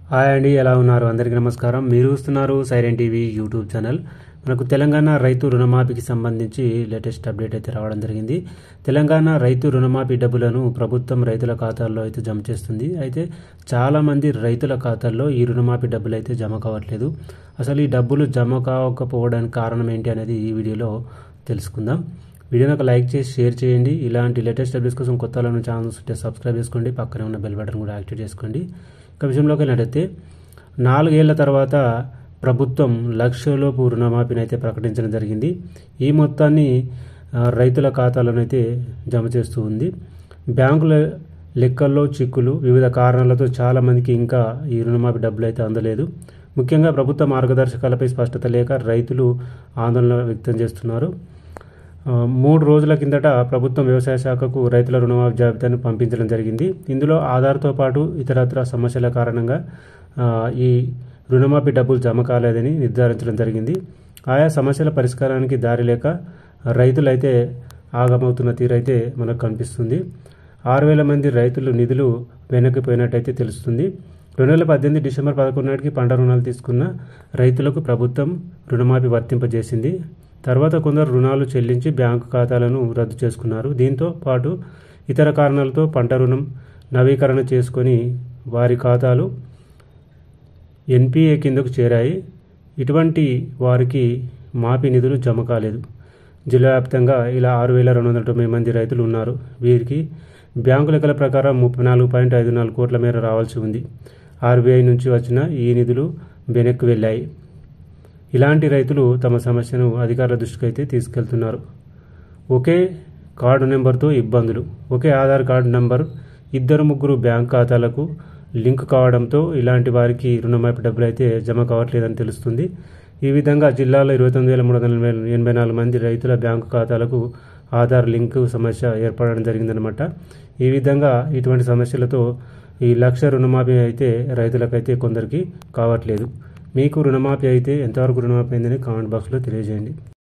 hi అండి ఎలా ఉన్నారు అందరికీ నమస్కారం మీరు చూస్తున్నారు సైరన్ టీవీ యూట్యూబ్ ఛానల్ మనకు తెలంగాణ రైతు రుణమాఫీకి సంబంధించి లేటెస్ట్ అప్డేట్ అయితే రావడం జరిగింది తెలంగాణ రైతు రుణమాఫీ డబ్బులను ప్రభుత్వం రైతుల ఖాతాల్లో అయితే జమ చేస్తుంది అయితే చాలామంది రైతుల ఖాతాల్లో ఈ రుణమాఫీ డబ్బులు అయితే జమ కావట్లేదు అసలు ఈ డబ్బులు జమ కావకపోవడానికి కారణం ఏంటి అనేది ఈ వీడియోలో తెలుసుకుందాం వీడియోని ఒక లైక్ చేసి షేర్ చేయండి ఇలాంటి లేటెస్ట్ అప్డేట్స్ కోసం కొత్త వాళ్ళ ఛానల్స్ ఉంటే సబ్స్క్రైబ్ చేసుకోండి పక్కనే ఉన్న బెల్ బటన్ కూడా యాక్టివేట్ చేసుకోండి ఇక విషయంలోకి వెళ్ళినట్టయితే నాలుగేళ్ల తర్వాత ప్రభుత్వం లక్షలోపు రుణమాఫీని అయితే ప్రకటించడం జరిగింది ఈ మొత్తాన్ని ఆ, రైతుల ఖాతాలోనైతే జమ చేస్తూ ఉంది బ్యాంకుల లెక్కల్లో చిక్కులు వివిధ కారణాలతో చాలామందికి ఇంకా ఈ రుణమాఫీ డబ్బులు అయితే అందలేదు ముఖ్యంగా ప్రభుత్వ మార్గదర్శకాలపై స్పష్టత లేక రైతులు ఆందోళన వ్యక్తం చేస్తున్నారు ఆ, మూడు రోజుల కిందట ప్రభుత్వం వ్యవసాయ శాఖకు రైతుల రుణమాఫీ జాబితాను పంపించడం జరిగింది ఇందులో ఆధార్తో పాటు ఇతరత్ర సమస్యల కారణంగా ఆ, ఈ రుణమాఫీ డబ్బులు జమ కాలేదని నిర్ధారించడం జరిగింది ఆయా సమస్యల పరిష్కారానికి దారి లేక రైతులైతే ఆగమవుతున్న తీరైతే మనకు కనిపిస్తుంది ఆరు వేల మంది రైతులు నిధులు వెనక్కిపోయినట్టయితే తెలుస్తుంది రెండు వేల పద్దెనిమిది డిసెంబర్ పదకొండు నాటికి పంట రుణాలు తీసుకున్న రైతులకు ప్రభుత్వం రుణమాఫీ వర్తింపజేసింది తర్వాత కొందరు రుణాలు చెల్లించి బ్యాంకు ఖాతాలను రద్దు చేసుకున్నారు దీంతో పాటు ఇతర కారణాలతో పంట రుణం నవీకరణ చేసుకొని వారి ఖాతాలు ఎన్పిఏ కిందకు చేరాయి ఇటువంటి వారికి మాఫీ నిధులు జమ కాలేదు జిల్లా వ్యాప్తంగా ఇలా ఆరు వేల రెండు వందల తొంభై మంది రైతులు ఉన్నారు వీరికి బ్యాంకు లెక్కల ప్రకారం ముప్పై నాలుగు పాయింట్ ఐదు నాలుగు కోట్ల మేర రావాల్సి ఉంది ఆర్బీఐ నుంచి వచ్చిన ఈ నిధులు వెనక్కి వెళ్ళాయి ఇలాంటి రైతులు తమ సమస్యను అధికారుల దృష్టికి అయితే తీసుకెళ్తున్నారు ఒకే కార్డు నెంబర్తో ఇబ్బందులు ఒకే ఆధార్ కార్డు నెంబర్ ఇద్దరు ముగ్గురు బ్యాంక్ ఖాతాలకు లింక్ కావడంతో ఇలాంటి వారికి రుణమాఫీ డబ్బులు అయితే జమ కావట్లేదని తెలుస్తుంది ఈ విధంగా జిల్లాలో ఇరవై తొమ్మిది వేల మూడు వందల ఎనభై నాలుగు మంది రైతుల బ్యాంకు ఖాతాలకు ఆధార్ లింక్ సమస్య ఏర్పడడం జరిగిందనమాట ఈ విధంగా ఇటువంటి సమస్యలతో ఈ లక్ష రుణమాఫీ అయితే రైతులకైతే కొందరికి కావట్లేదు మీకు రుణమాఫీ అయితే ఎంతవరకు రుణమాఫీ అయిందని కామెంట్ బాక్స్లో తెలియజేయండి